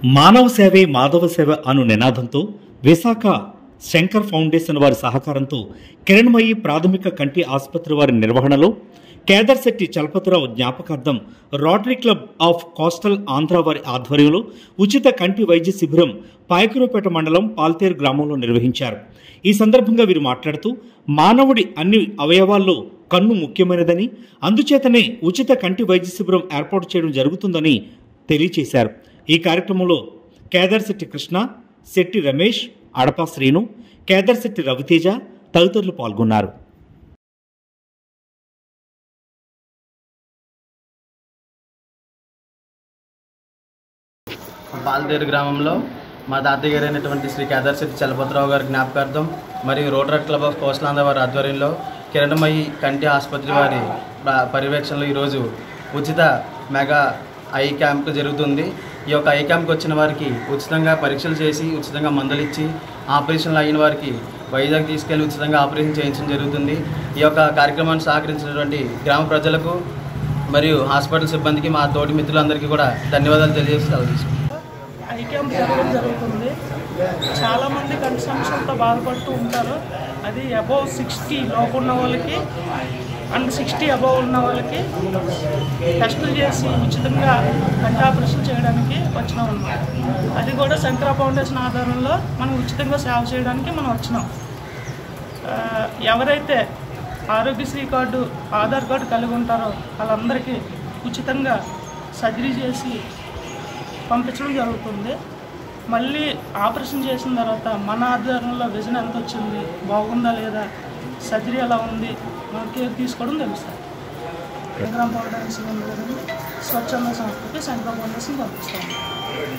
మానవ సేవే మాధవ సేవ అను నినాదంతో విశాఖ శంకర్ ఫౌండేషన్ వారి సహకారంతో కిరణ్మయి ప్రాథమిక కంటి ఆసుపత్రి వారి నిర్వహణలో కేదర్శెట్టి చలపతిరావు జ్ఞాపకార్థం rotary club of coastal Andhra వారి ఆధ్వర్యంలో ఉచిత కంటి వైద్య శిబిరం పాయకురపేట మండలం పాల్తేరు గ్రామంలో నిర్వహించారు ఈ సందర్భంగా వీరు మాట్లాడుతూ మానవుడి అన్ని అవయవాల్లో కన్ను ముఖ్యమైనదని అందుచేతనే ఉచిత కంటి వైద్య శిబిరం ఏర్పాటు చేయడం జరుగుతుందని తెలియచేశారు ఈ కార్యక్రమంలో కేదార్శెట్టి కృష్ణ శెట్టి రమేష్ అడపా శ్రీను కేదార్శెట్టి రవితేజ తదితరులు పాల్గొన్నారు బాల్దేరు గ్రామంలో మా తాతయ్య గారు అయినటువంటి శ్రీ కేదార్శెట్టి చలపతిరావు గారి జ్ఞాపకార్థం మరియు రోటరీ క్లబ్ ఆఫ్ కోస్లాంధ్ర వారి ఆధ్వర్యంలో కిరణమయి కంటి ఆసుపత్రి వారి ప- పర్యవేక్షణలో ఈరోజు ఉచిత మెగా ఐ క్యాంప్ జరుగుతుంది ఈ యొక్క ఐ క్యాంప్కి వచ్చిన వారికి ఉచితంగా పరీక్షలు చేసి ఉచితంగా మందులు ఇచ్చి ఆపరేషన్లు అయిన వారికి వైజాగ్ తీసుకెళ్లి ఉచితంగా ఆపరేషన్ చేయించడం జరుగుతుంది ఈ యొక్క కార్యక్రమాన్ని సహకరించినటువంటి గ్రామ ప్రజలకు మరియు హాస్పిటల్ సిబ్బందికి మా తోటి మిత్రులందరికీ కూడా ధన్యవాదాలు తెలియజేసి సెలవు తీసుకుంటాను. ఐ క్యాంప్ జరగడం జరుగుతుంది చాలామంది కంటి సమస్యలతో బాధపడుతూ ఉంటారు అది అబౌవ్ సిక్స్టీ లోపు ఉన్న వాళ్ళకి అండ్ సిక్స్టీ అబౌవ్ ఉన్న వాళ్ళకి టెస్టులు చేసి ఉచితంగా కంటి ఆపరేషన్ చేయడానికి వచ్చినాం అన్నమాట అది కూడా శంకర ఫౌండేషన్ ఆధారంలో మనం ఉచితంగా సేవ చేయడానికి మనం వచ్చినాం ఆ, ఎవరైతే ఆరోగ్యశ్రీ కార్డు ఆధార్ కార్డు కలిగి ఉంటారో వాళ్ళందరికీ ఉచితంగా సర్జరీ చేసి పంపించడం జరుగుతుంది మళ్ళీ ఆపరేషన్ చేసిన తర్వాత మన ఆధ్వర్యంలో విజన్ ఎంత వచ్చింది బాగుందా లేదా సర్జరీ ఎలా ఉంది మన కేర్ తీసుకోవడం తెలుస్తుంది శంకరం ఫౌండేషన్ స్వచ్ఛంద సంస్థకి శంకర ఫౌండేషన్ పంపిస్తాము